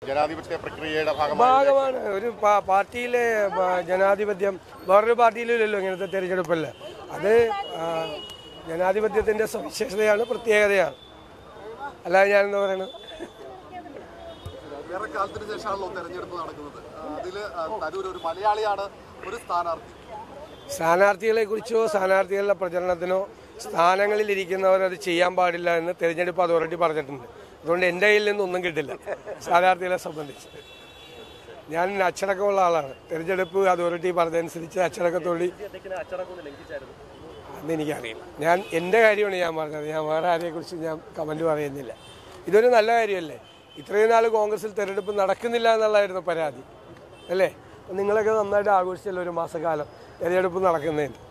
ജനാധിപത്യ പ്രക്രിയയുടെ ഭാഗമായി ഭാഗമാണ് ഒരു പാ- പാർട്ടിയിലെ ബ- ജനാധിപത്യം വേറൊരു പാർട്ടിയിലില്ലല്ലോ ഇങ്ങനത്തെ തെരഞ്ഞെടുപ്പല്ല അത് ആ, ജനാധിപത്യത്തിന്റെ സവിശേഷതയാണ് പ്രത്യേകതയാണ് അല്ലാതെ ഞാനെന്താ പറയണത് ഏറെ കാലത്തിന് ശേഷമാണല്ലോ തെരഞ്ഞെടുപ്പ് നടക്കുന്നത് അതിൽ തരൂർ ഒരു മലയാളിയാണ് ഒരു സ്ഥാനാർത്ഥി സ്ഥാനാർത്ഥികളെ കുറിച്ചോ സ്ഥാനാർത്ഥികളുടെ പ്രചരണത്തിനോ സ്ഥാനങ്ങളിൽ ഇരിക്കുന്നവർ അത് ചെയ്യാൻ പാടില്ല എന്ന് തെരഞ്ഞെടുപ്പ് അതോറിറ്റി പറഞ്ഞിട്ടുണ്ട് അതുകൊണ്ട് എൻ്റെ കയ്യിൽ നിന്നൊന്നും കിട്ടില്ല സ്ഥാനാർത്ഥികളെ സംബന്ധിച്ച് ഞാൻ അച്ചടക്കമുള്ള ആളാണ് തെരഞ്ഞെടുപ്പ് അതോറിറ്റി പറഞ്ഞതനുസരിച്ച് അച്ചടക്കത്തോടി അന്ന് എനിക്കറിയില്ല ഞാൻ എൻ്റെ കാര്യമാണ് ഞാൻ പറഞ്ഞത് ഞാൻ വേറെ ആരെക്കുറിച്ച് ഞാൻ കമൻറ്റ് പറയുന്നില്ല ഇതൊരു നല്ല കാര്യമല്ലേ ഇത്രയും നാൾ കോൺഗ്രസിൽ തെരഞ്ഞെടുപ്പ് നടക്കുന്നില്ല എന്നുള്ളതായിരുന്നു പരാതി അല്ലേ അപ്പം നിങ്ങളൊക്കെ നന്നായിട്ട് ആഘോഷിച്ചല്ലോ ഒരു മാസക്കാലം തെരഞ്ഞെടുപ്പ് നടക്കുന്നതിന്